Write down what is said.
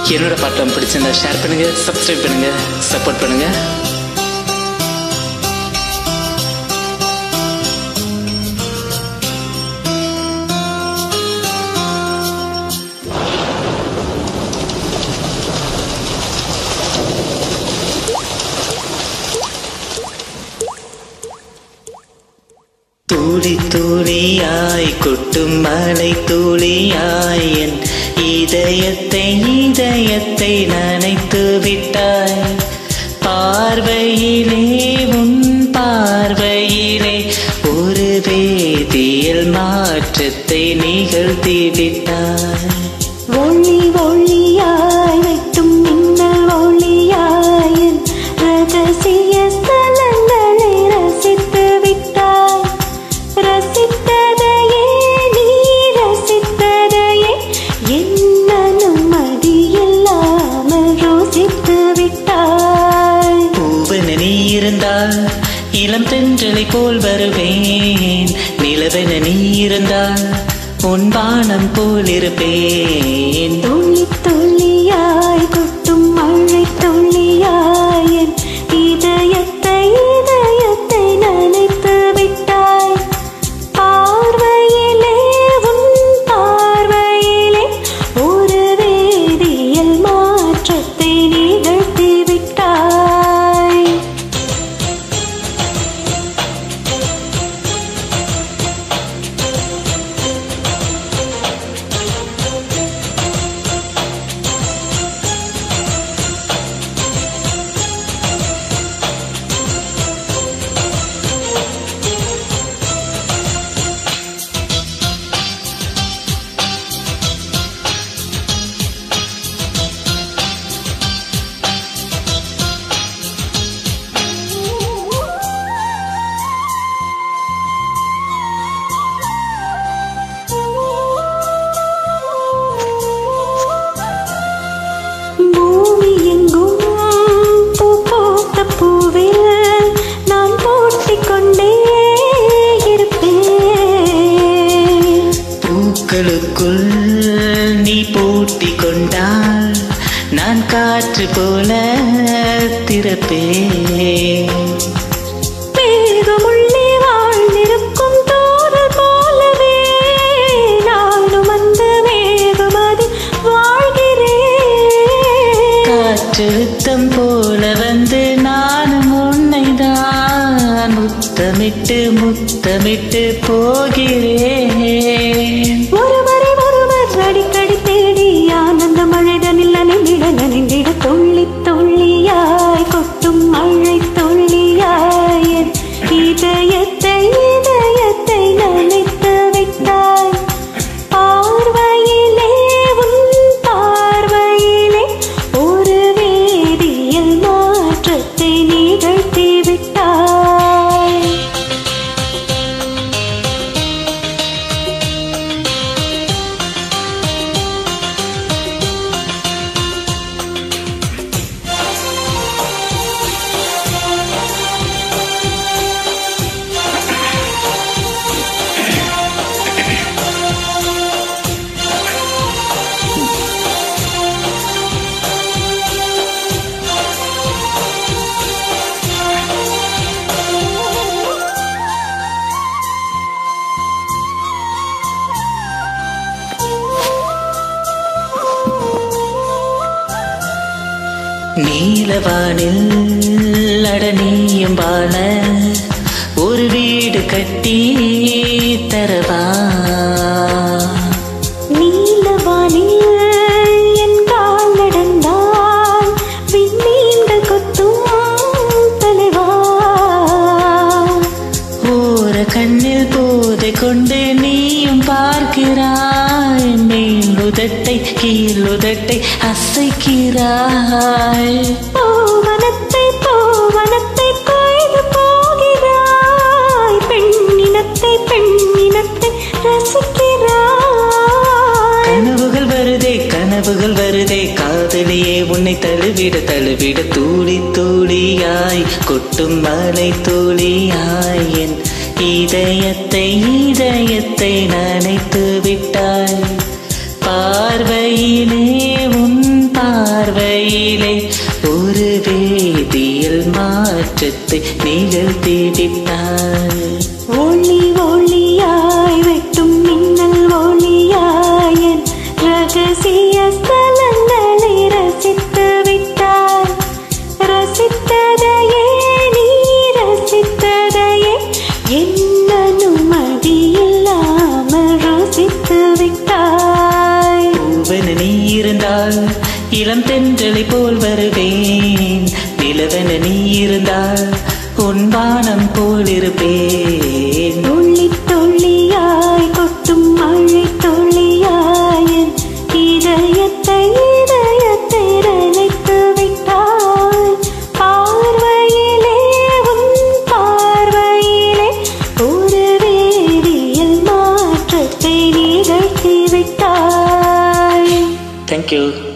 என்னோட பாட்டம் பிடிச்சிருந்தா ஷேர் பண்ணுங்க சப்ஸ்கிரைப் பண்ணுங்க சப்போர்ட் பண்ணுங்க துளி துளியாய் கொட்டும் மலை துளியாய் என் இதயத்தை இதயத்தை நனைத்து விட்டாய் பார்வையிலே உன் பார்வையிலே ஒரு வேதியியல் மாற்றத்தை நிகழ்த்தி விட்டாய் ஒளி ஒளியாய் வெட்டும் மின்னல் ஒளியாய் என் ரகசிய ஸ்தலங்களை ரசித்து விட்டாய் ரசித்ததையே நீ ரசித்ததையே என் அனுமதி இல்லாமல் ரோசித்து விட்டாய் பூவென நீ இருந்தால் இளம் தென்றலை போல் வருவேன் நிலவென நீ இருந்தால் உன் வானம் போல் இருப்பேன் துளி துளியாய் கொட்டும் மழை துளியாய் என் இதயத்தை இதயத்தை நனைத்து விட்டாய் பார்வையிலே உன் பார்வையிலே ஒரு வேதியியல் மாற்றத்தை நிகழ்த்தி விட்டாய் பூமி எங்கும் பூ பூத்த பூவில் நான் போட்டிக் கொண்டே இருப்பேன் பூக்களுக்குள் நீ பூட்டி கொண்டால் நான் காற்று போல திறப்பேன் மேகமுள்ளே வாழ்ந்திருக்கும் தோரல் போலவே நானும் அந்த மேகமதில் வாழ்கிறேன் காற்றழுத்தம் போல வந்து நானும் உன்னைதான் முத்தமிட்டு முத்தமிட்டு போகிறேன் ஒருவரை ஒருவர் அடிக்கடி தேடி ஆனந்த மழைதனில் நனைந்திட நனைந்திட துள்ளி துள்ளியாய் கொட்டும் மழை துள்ளியாய் என் இதயத்தை இதயத்தை நனைத்து விட்டாய் பார்வையிலே உன் பார்வையிலே ஒரு வேதியியல் மாற்றத்தை நிகழ்த்தி விட்டாய் நீலவானில் அடனியும் வாழ ஒரு வீடு கட்டி தரவா நீலவானில் என் கால் நடந்தால் விண்மீன்கள் கொத்தும் தலைவா ஓர கண்ணில் போதை கொண்டு நீயும் பார்க்கிறாய் மேல் உதட்டை கீழ் உதட்டை அசைக்கிறாய் பூவனத்தை பூவனத்தை கொய்து போகிறாய் பெண்ணினத்தை பெண்ணினத்தை ரசிக்கிறாய் கனவுகள் வருதே கனவுகள் வருதே காதலியே உன்னை தழுவிட தழுவிட தூளி தூளியாய் கொட்டும் மலை தூளியாய் என் இதயத்தை இதயத்தை நனைத்து விட்டாய் பார்வையிலே உன் பா பார்வையிலே ஒரு வேதியியல் மாற்றத்தை நிகழ்த்தி விட்டாய் ஒளி ஒளியாய் வெட்டும் மின்னல் ஒளியாய் என் ரகசிய ஸ்தலங்களை ரசித்து விட்டாய் ரசித்ததையே நீ ரசித்ததையே என் அனுமதி இல்லாமல் ருசித்து விட்டாய் பூவன நீ இருந்தால் இளம் தென்றலை போல் வருவேன் நிலவன நீ இருந்தால் உன் வானம் போல் இருப்பேன் துள்ளி துள்ளியாய் கொட்டும் மழை துள்ளியாய் என் இதயத்தை இதயத்தை நினைத்து விட்டாய் பார்வையிலே உன் பார்வையிலே ஒரு வேதியியல் மாற்றத்தை நிகழ்த்தி விட்டாய் தேங்க்யூ